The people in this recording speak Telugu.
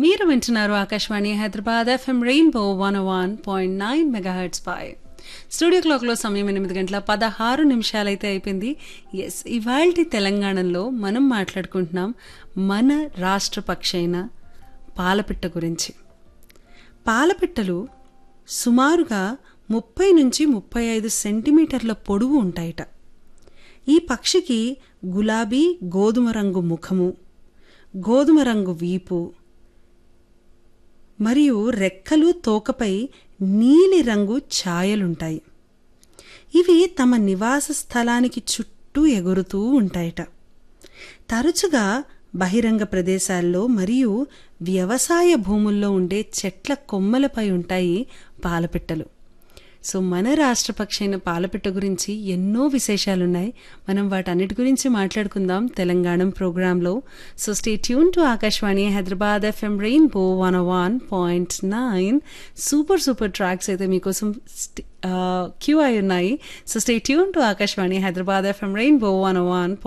మీరు వింటున్నారు Akashvani Hyderabad FM rainbow one one point nine megahertz పై స్టూడియో క్లాక్లో సమయం ఎనిమిది గంటల పదహారు నిమిషాలైతే అయిపోయింది ఎస్ ఇవాళ తెలంగాణలో మనం మాట్లాడుకుంటున్నాం మన రాష్ట్ర పక్షి అయిన పాలపిట్ట గురించి పాలపిట్టలు సుమారుగా ముప్పై నుంచి ముప్పై ఐదు సెంటీమీటర్ల పొడవు ఉంటాయట ఈ పక్షికి గులాబీ గోధుమ రంగు ముఖము గోధుమ రంగు వీపు మరియు రెక్కలు తోకపై నీలి రంగు ఛాయలుంటాయి ఇవి తమ నివాస స్థలానికి చుట్టూ ఎగురుతూ ఉంటాయట తరచుగా బహిరంగ ప్రదేశాల్లో మరియు వ్యవసాయ భూముల్లో ఉండే చెట్ల కొమ్మలపై ఉంటాయి పాలపిట్టలు సో మన రాష్ట్ర పక్షి అయిన పాలపిట్ట గురించి ఎన్నో విశేషాలున్నాయి మనం వాటన్నిటి గురించి మాట్లాడుకుందాం తెలంగాణ ప్రోగ్రాంలో so stay tune to Akashvani Hyderabad FM rainbow one one point nine super super tracks అయితే మీకోసం క్యూ అయి ఉన్నాయి so stay tune to Akashvani Hyderabad FM rainbow one one